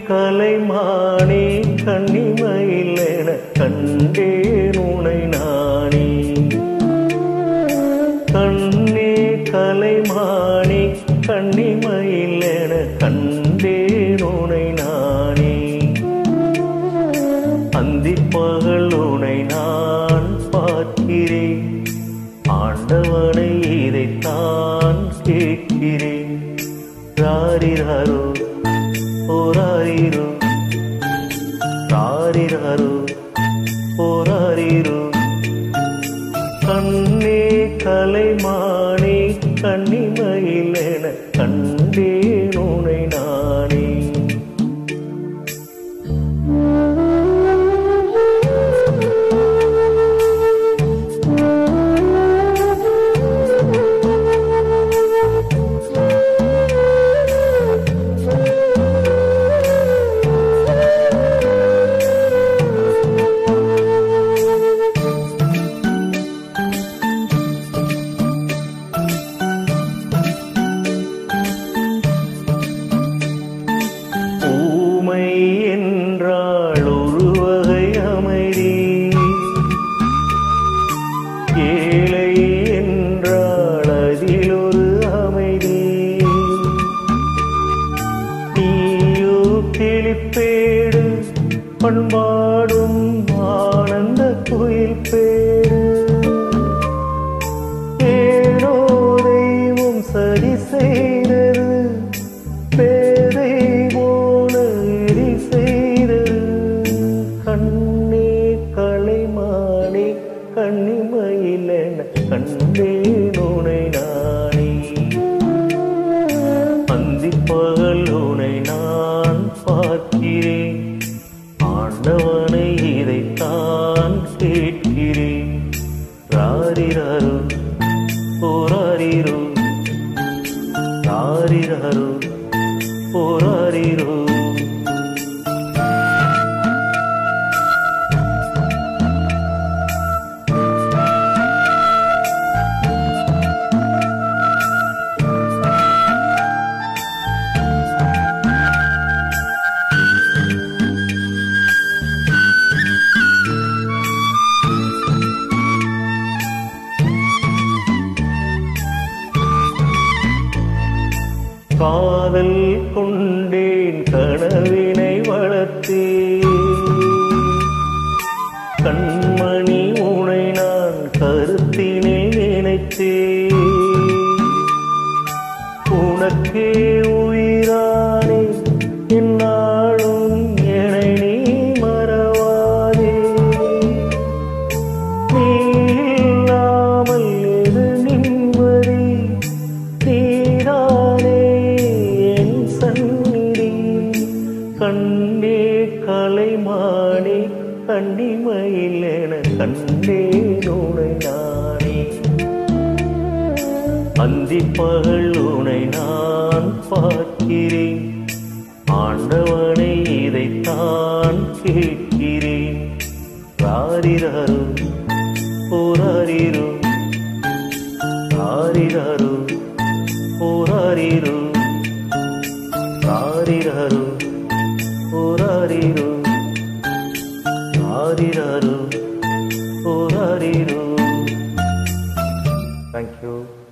கலைமானே கண்ணிமையில் என கண்டேன் உனை நானே கண்ணே கலைமானே கண்ணிமையில் என கண்டேன் உனை நானே அந்திப்பகல் உனை நான் பார்க்கிறேன் ஆண்டவனை இதைத்தான் கேட்கிறேன் ராரிராரோ ஓராரிரோ ராரிராரோ ஓராரிரோ கண்ணே கலைமானே கண்ணிமையில் என கண்டேன் உனை நானே ஊமை என்றாள் ஒரு வகை அமைதி ஏழை என்றாள் அதில் ஒரு அமைதி நீயோ கிளிப்பேடு பண்பாடும் ஆனந்த குயில் பேடு ஏனோ தெய்வம் சரி செய்தது பேதை போல எரி செய்தது கண்ணே கலைமானே கண்ணிமையில் என கண்டே நுனை நானே அந்திப்பகல் உனை நான் பார்க்கிறேன் ஆண்டவனை இதைத்தான் கேட்கிறேன் ராரிராரோ போராரிரோ ராரிராரோ போராரிரோ காதல் கொண்டேன் கனவினை வளர்த்தேன் கண்மணி உனை நான் கருத்தினில் நினைத்தேன் உனக்கே உயிரானே என்னாலும் என்னை நீ மறவாதே நீ இல்லாமல் எது நிம்மதி நீதானே என் சந்நிதி கண்டே கலைமானே கண்ணிமையில் என கண்டே நுனை நானே அந்திப்பகல் உனை நான் பார்க்கிறேன் ஆண்டவனை இதைத்தான் கேட்கிறேன் ராரிராரோ போராரிரோ ராரிராரோ போராரிரோ ராரிராரோ போராரிரோ ராரிராரோ போராரிரோ தேங்க்யூ